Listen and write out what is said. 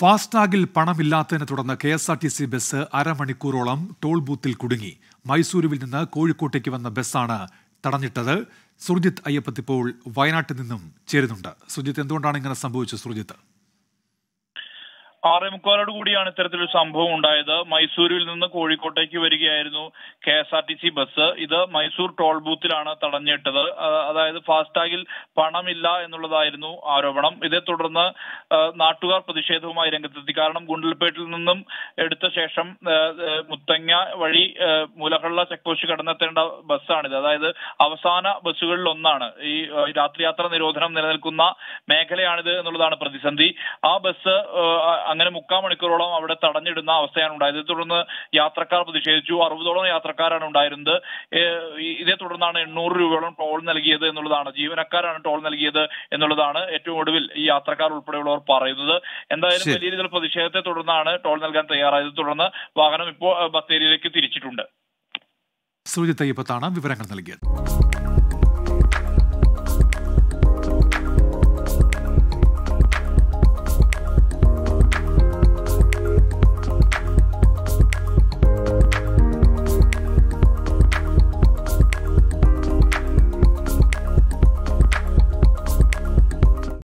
ഫാസ്ടാഗിൽ പണമില്ലാത്തതിനെ തുടർന്ന് K S R T C bus അരമണിക്കൂറോളം ടോൾ ബൂത്തിൽ കുടുങ്ങി മൈസൂരുവിൽ നിന്ന് കോഴിക്കോട്ടേക്ക് വന്ന ബസ്സാണ് തടഞ്ഞിട്ടത് സുർജിത്ത് അയ്യപ്പത്ത് ഇപ്പോൾ വയനാട്ടിൽ നിന്നും ചേരുന്നുണ്ട് സുർജിത്ത് എന്തുകൊണ്ടാണ് ഇങ്ങനെ സംഭവിച്ചത് സുർജിത്ത് ആറേ മുക്കാലോട് കൂടിയാണ് ഇത്തരത്തിലൊരു സംഭവം ഉണ്ടായത് മൈസൂരിൽ നിന്ന് കോഴിക്കോട്ടേക്ക് വരികയായിരുന്നു K S R T C bus ഇത് മൈസൂർ ടോൾ ബൂത്തിലാണ് തടഞ്ഞിട്ടത് ആ, അതായത് ഫാസ്ടാഗിൽ പണമില്ല എന്നുള്ളതായിരുന്നു ആരോപണം ഇതേ തുടർന്ന് ആ, നാട്ടുകാർ പ്രതിഷേധവുമായി രംഗത്തെത്തി കാരണം ഗുണ്ടൽപേട്ടിൽ നിന്നും എടുത്ത ശേഷം ആ, ആ, മുത്തങ്ങ വഴി ആ, മൂലഹള്ള ചെക്ക് പോസ്റ്റ് കടന്നെത്തേണ്ട ബസ്സാണിത് അതായത് അവസാന ബസ്സുകളിൽ ഒന്നാണ് ഈ ആ, രാത്രിയാത്രാ നിരോധനം നിലനിൽക്കുന്ന മേഖലയാണിത് എന്നുള്ളതാണ് പ്രതിസന്ധി ആ ബസ് ആ, അങ്ങനെ മുക്കാൽ മണിക്കൂറോളം അവിടെ തടഞ്ഞിടുന്ന അവസ്ഥയാണ് ഉണ്ടായത് ഇതേ തുടർന്ന് യാത്രക്കാർ പ്രതിഷേധിച്ചു അറുപതോളം യാത്രക്കാരാണ് ഉണ്ടായിരുന്നത് ഏഹ് ഈ- ഇതേ തുടർന്നാണ് എണ്ണൂറ് രൂപയോളം ടോൾ നൽകിയത് എന്നുള്ളതാണ് ജീവനക്കാരാണ് ടോൾ നൽകിയത് എന്നുള്ളതാണ് ഏറ്റവും ഒടുവിൽ ഈ യാത്രക്കാർ ഉൾപ്പെടെയുള്ളവർ പറയുന്നത് എന്തായാലും ശരി. വലിയ രീതിയിലുള്ള പ്രതിഷേധത്തെ തുടർന്നാണ് ടോൾ നൽകാൻ തയ്യാറായത് തുടർന്ന് വാഹനം ഇപ്പോൾ ബത്തേരിയിലേക്ക് തിരിച്ചിട്ടുണ്ട് സുർജിത്ത് അയ്യപ്പത്താണ് വിവരങ്ങൾ നൽകിയത്